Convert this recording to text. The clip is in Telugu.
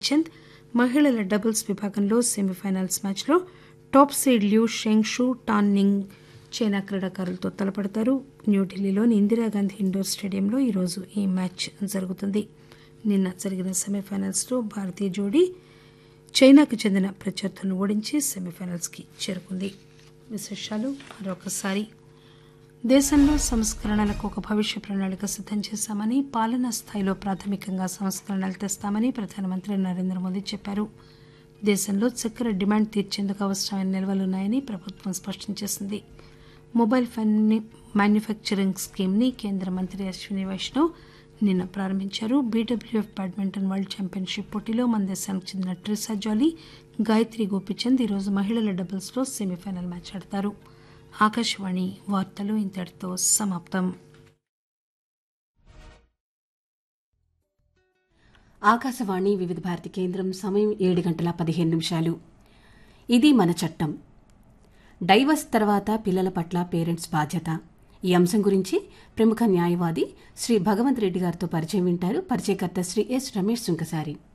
చంద్ మహిళల డబుల్స్ విభాగంలో సెమీఫైనల్స్ మ్యాచ్లో top seed Liu Shengshu Tan Ning China క్రీడాకారులతో తలపడతారు న్యూఢిల్లీలోని ఇందిరాగాంధీ ఇండోర్ స్టేడియంలో ఈరోజు ఈ మ్యాచ్ జరుగుతుంది నిన్న జరిగిన సెమీఫైనల్స్లో భారతీయ జోడీ చైనాకు చెందిన ప్రత్యర్థులను ఓడించి సెమీఫైనల్స్కి చేరుకుంది విశేషాలు మరొకసారి దేశంలో సంస్కరణలకు ఒక భవిష్య ప్రణాళిక సిద్దం చేశామని పాలనా స్థాయిలో ప్రాథమికంగా సంస్కరణలు తెస్తామని ప్రధానమంత్రి నరేంద్ర మోదీ చెప్పారు దేశంలో చక్కెర డిమాండ్ తీర్చేందుకు అవసరమైన నిల్వలున్నాయని ప్రభుత్వం స్పష్టం చేసింది మొబైల్ ఫోన్ మ్యానుఫ్యాక్చరింగ్ స్కీమ్ని కేంద్ర మంత్రి అశ్విని వైష్ణవ్ నిన్న ప్రారంభించారు బీడబ్ల్యూఎఫ్ బ్యాడ్మింటన్ వరల్డ్ ఛాంపియన్షిప్ పోటీలో మన దేశానికి చెందిన ట్రిసా జాలీ గాయత్రి గోపిచంద్ ఈరోజు మహిళల డబుల్స్లో సెమీఫైనల్ మ్యాచ్ ఆడతారు ఆకాశవాణి వార్తలు ఇంతటితో సమాప్తం ఆకాశవాణి వివిధ భారతి కేంద్రం సమయం ఏడు గంటల పదిహేను నిమిషాలు ఇది మన చట్టం డైవర్స్ తర్వాత పిల్లల పట్ల పేరెంట్స్ బాధ్యత ఈ అంశం గురించి ప్రముఖ న్యాయవాది శ్రీ భగవంత్ రెడ్డి గారితో పరిచయం వింటారు పరిచయకర్త శ్రీ ఎస్ రమేష్ సుంకసారి